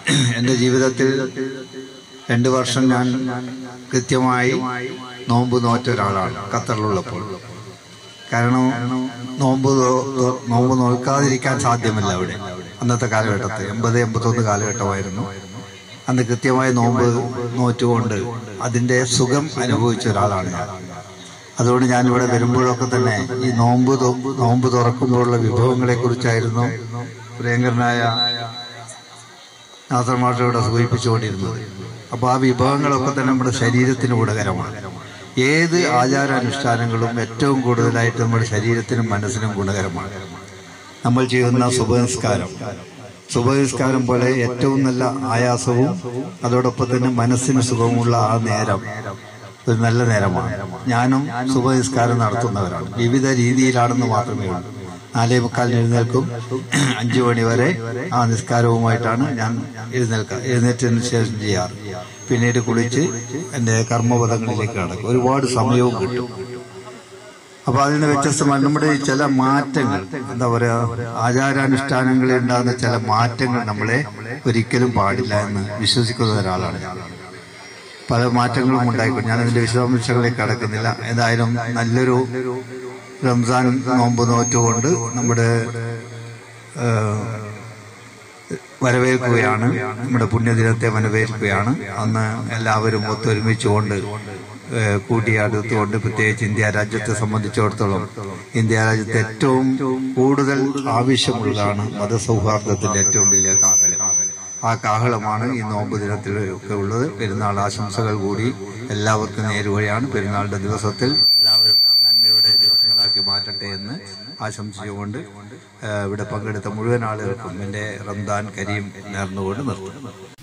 എൻ്റെ ജീവിതത്തിൽ രണ്ട് വർഷം ഞാൻ കൃത്യമായി നോമ്പ് നോറ്റ ഒരാളാണ് ഖത്തറിലുള്ളപ്പോൾ കാരണം നോമ്പ് നോ- നോ- നോമ്പ് നോൽക്കാതിരിക്കാൻ സാധ്യമല്ല അവിടെ അന്നത്തെ കാലഘട്ടത്തിൽ എൺപത് എൺപത്തൊന്ന് കാലഘട്ടമായിരുന്നു അന്ന് കൃത്യമായി നോമ്പ് നോറ്റുകൊണ്ട് അതിന്റെ സുഖം അനുഭവിച്ച ഒരാളാണ് ഞാൻ അതുകൊണ്ട് ഞാൻ ഇവിടെ വരുമ്പോഴൊക്കെ തന്നെ ഈ നോമ്പ് തൊ- നോമ്പ് തുറക്കുമ്പോഴുള്ള വിഭവങ്ങളെ കുറിച്ചായിരുന്നു പ്രിയങ്കരനായ നാസർ മാഷ ഇവിടെ സൂചിപ്പിച്ചുകൊണ്ടിരുന്നത് അപ്പൊ ആ വിഭവങ്ങളൊക്കെ തന്നെ നമ്മുടെ ശരീരത്തിന് ഗുണകരമാണ് ഏത് ആചാരാനുഷ്ഠാനങ്ങളും ഏറ്റവും കൂടുതലായിട്ട് നമ്മുടെ ശരീരത്തിനും മനസ്സിനും ഗുണകരമാണ് നമ്മൾ ചെയ്യുന്ന സുബനസ്കാരം സുബനസ്കാരം പോലെ ഏറ്റവും നല്ല ആയാസവും അതോടൊപ്പം തന്നെ മനസ്സിന് സുഖമുള്ള ആ നേരം ഒരു നല്ല നേരമാണ് ഞാനും സുബനസ്കാരം നടത്തുന്നവരാണ് വിവിധ രീതിയിലാണെന്ന് മാത്രമേ ഉള്ളൂ നാലേ മുക്കാലിന് എഴുന്നേൽക്കും അഞ്ചു മണി വരെ ആ നിസ്കാരവുമായിട്ടാണ് ഞാൻ എഴുന്നേൽക്ക എഴുന്നേറ്റതിന് ശേഷം ചെയ്യാറ് പിന്നീട് കുളിച്ച് എൻ്റെ കർമ്മപദങ്ങളിലേക്ക് കടക്കും ഒരുപാട് സമയവും കിട്ടും അപ്പൊ അതിൽ നിന്ന് വ്യത്യസ്തമായി നമ്മുടെ ഈ ചില മാറ്റങ്ങൾ എന്താ പറയാ ആചാരാനുഷ്ഠാനങ്ങളിൽ ഉണ്ടാകുന്ന ചില മാറ്റങ്ങൾ നമ്മളെ ഒരിക്കലും പാടില്ല എന്ന് വിശ്വസിക്കുന്ന ഒരാളാണ് ഞാൻ പല മാറ്റങ്ങളും ഉണ്ടായിക്കൊണ്ട് ഞാൻ അതിന്റെ വിശദാംശങ്ങളിലേക്ക് കടക്കുന്നില്ല ഏതായാലും നല്ലൊരു റംസാൻ നോമ്പ് നോറ്റുകൊണ്ട് നമ്മുടെ ഏഹ്, വരവേൽക്കുകയാണ് നമ്മുടെ പുണ്യദിനത്തെ വരവേൽക്കുകയാണ് അന്ന് എല്ലാവരും ഒത്തൊരുമിച്ചുകൊണ്ട് ഏഹ്, കൂട്ടിയാടുത്തുകൊണ്ട് പ്രത്യേകിച്ച് ഇന്ത്യ രാജ്യത്തെ സംബന്ധിച്ചിടത്തോളം ഇന്ത്യ രാജ്യത്തെ ഏറ്റവും കൂടുതൽ ആവശ്യമുള്ളതാണ് മതസൗഹാർദ്ദത്തിന്റെ ഏറ്റവും വലിയ കാഹളം ആ കാഹളമാണ് ഈ നോമ്പ് ദിനത്തിൽ ഒക്കെ ഉള്ളത് പെരുന്നാൾ ആശംസകൾ കൂടി എല്ലാവർക്കും നേരുകയാണ് പെരുന്നാളിന്റെ ദിവസത്തിൽ എല്ലാവരും നന്മയുടെ ദിവസങ്ങളാക്കി മാറ്റട്ടെ എന്ന് ആശംസിച്ചുകൊണ്ട് ഏഹ്, ഇവിടെ പങ്കെടുത്ത മുഴുവൻ ആളുകൾക്കും എൻ്റെ റംദാൻ കരീം നേർന്നുകൊണ്ട് നിർത്തുന്നു